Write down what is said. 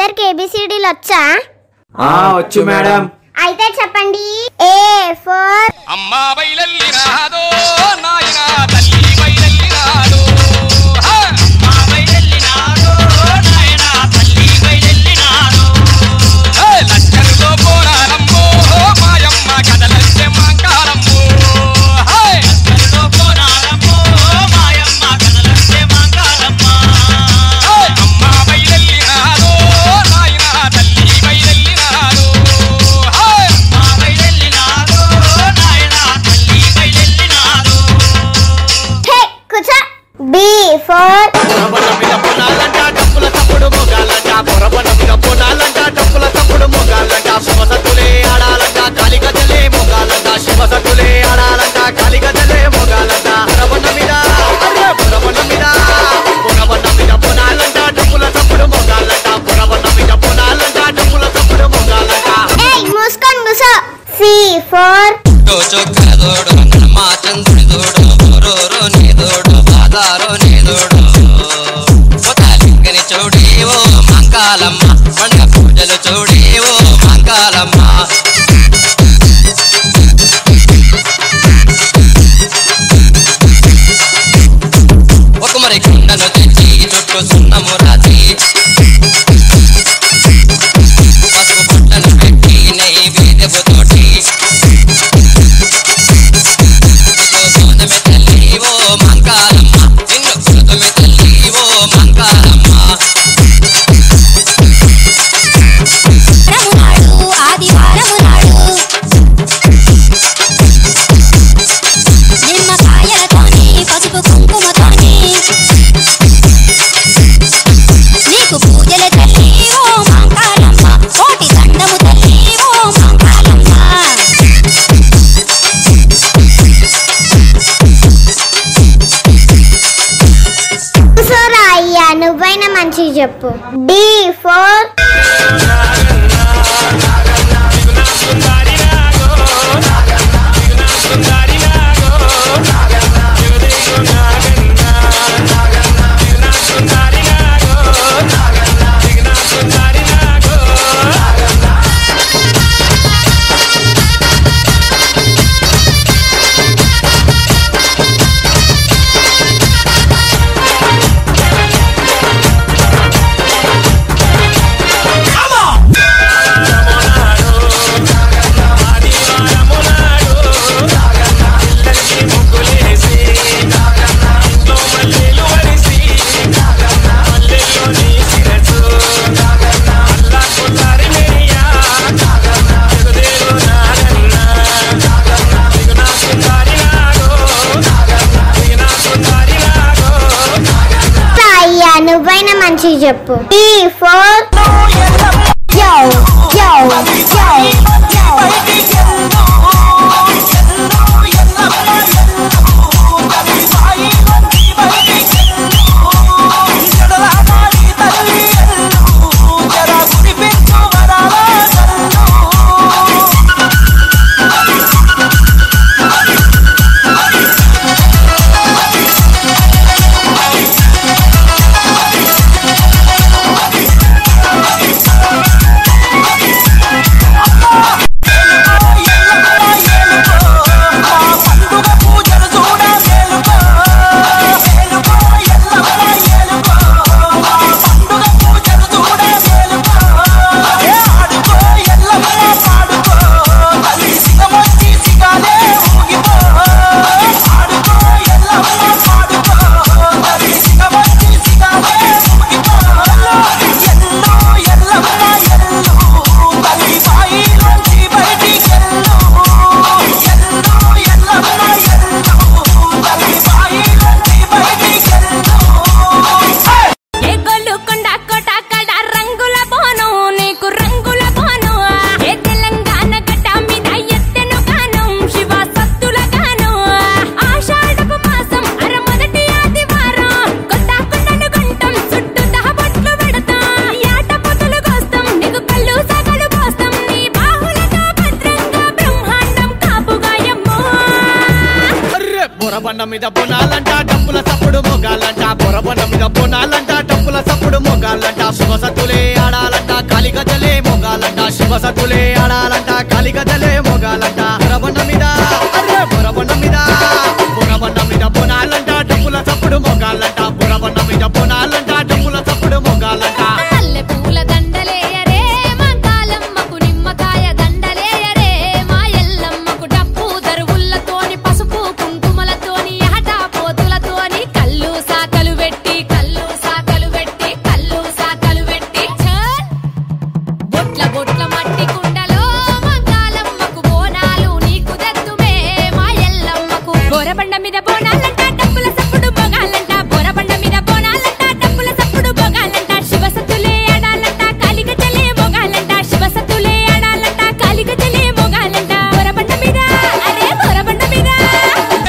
అందరికి ఏబిసిడీలు వచ్చా ఆ వచ్చు మేడం అయితే చెప్పండి ఏ ఫర్ అమ్మా బయలల్లి రాదో నాయన తల్లి బయలల్లి రాదో హా! అమ్మా బయలల్లి రాదో నాయన తల్లి బయలల్లి రాదో హే! లచ్చరులో పోరాడమ్మో మాయమ్మ కదలచ్చే మాంకారమ్మో హే! లచ్చరులో పోరాడమ్మో మాయమ్మ కదలచ్చే మాంకారమ్మ హే! అమ్మా బయలల్లి రాదో నాయన తల్లి బయలల్లి రాదో హే! అమ్మా బయలల్లి రాదో నాయన తల్లి బయలల్లి రాదో హే కూర్చో బి ఫర్ పొరబన మీద పొనాలంట డప్పుల తప్పుడు మొగాలంట పొరబన మీద పొనాలంట డప్పుల తప్పుడు మొగాలంట శివసత్తులే ఆడాలంట కాలిగజలే మొగాలంట శివసత్తులే ఆడాలంట కాలిగజలే మొగాలంట పొరబన మీద అరే పొరబన మీద పొరబన మీద పొనాలంట డప్పుల తప్పుడు మొగాలంట పొరబన మీద పొనాలంట డప్పుల తప్పుడు మొగాలంట ఏయ్ మూసుకొని కూర్చో సి ఫర్ రోజు కదోడు మా చంద్రుడి దోడు ఓరోరో నీ దోడు బాదారో నీ దోడు లింగని చూడి ఓ మంకాలమ్మ పండుగ పూజలు చూడి ఓ మంకాలమ్మ ఒక మరి కుండను తెచ్చి చుట్టూ సున్నము రాసి పసుపు బట్టలు పెట్టి నైవేద్యపు తోటి గోధుమ తల్లి ఓ మంకాలమ్మ నిన్ను గోధుమ తల్లి ఓ మంకాలమ్మ రమునాడు ఆదివారము నాడు నిమ్మకాయలతోని పసుపు కుంకుమతోని నీకు పూజల తల్లి ఓ మంకాలమ్మ కోటి దండము తల్లి ఓ మంకాలమ్మ కూర్చోరా అయ్యా నువ్వైనా మంచిగా చెప్పు డి ఫర్ అయ్యా నువ్వైనా మంచిగా చెప్పు డి ఫర్ యో యో యో ఏ గొల్లు కొండ కోట కడ రంగుల బోను నీకు రంగుల బోను ఏ తెలంగాణ గడ్డ మీద ఎత్తెను గానం శివ సత్తుల గానం ఆషాఢపు మాసం అర మొదటి ఆదివారం కొత్త కొండను గుంటం చుట్టూ దహబొట్లు పెడతాం యాట పొతులు కోస్తాం నీకు కళ్ళు సగలు పోస్తాం నీ బాహులతో భద్రంగా బ్రహ్మాండం కాపుగాయమ్మో అర్రె బొరబండ మీద బొనాలంట డప్పుల తప్పుడు మొగాలంట బొరబండ మీద బొనాలంట డప్పుల తప్పుడు మొగాలంట శుభసత్తులే ఆడాలంట శివ సత్తులే ఆడాలంట కాలిగజలే మొగాలంట